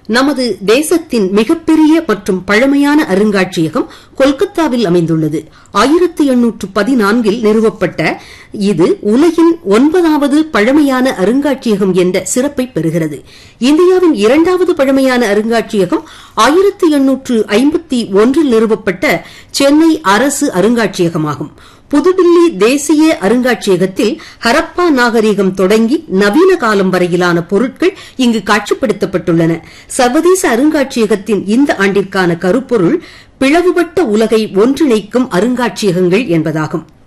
நமது தேசத்தின் மிகப்பெரிய மற்றும் பழமையான அருங்காட்சியகம் கொல்கத்தாவில் அமைந்துள்ளது ஆயிரத்தி எண்ணூற்று பதினான்கில் நிறுவப்பட்ட இது உலகின் ஒன்பதாவது பழமையான அருங்காட்சியகம் என்ற சிறப்பை பெறுகிறது இந்தியாவின் இரண்டாவது பழமையான அருங்காட்சியகம் ஆயிரத்தி எண்ணூற்று ஐம்பத்தி ஒன்றில் நிறுவப்பட்ட சென்னை அரசு அருங்காட்சியகமாகும் புதுடில்லி தேசிய அருங்காட்சியகத்தில் ஹரப்பா நாகரிகம் தொடங்கி நவீன காலம் வரையிலான பொருட்கள் இங்கு காட்சிப்படுத்தப்பட்டுள்ளன சர்வதேச அருங்காட்சியகத்தின் இந்த ஆண்டிற்கான கருப்பொருள் பிளவுபட்ட உலகை ஒன்றிணைக்கும் அருங்காட்சியகங்கள் என்பதாகும்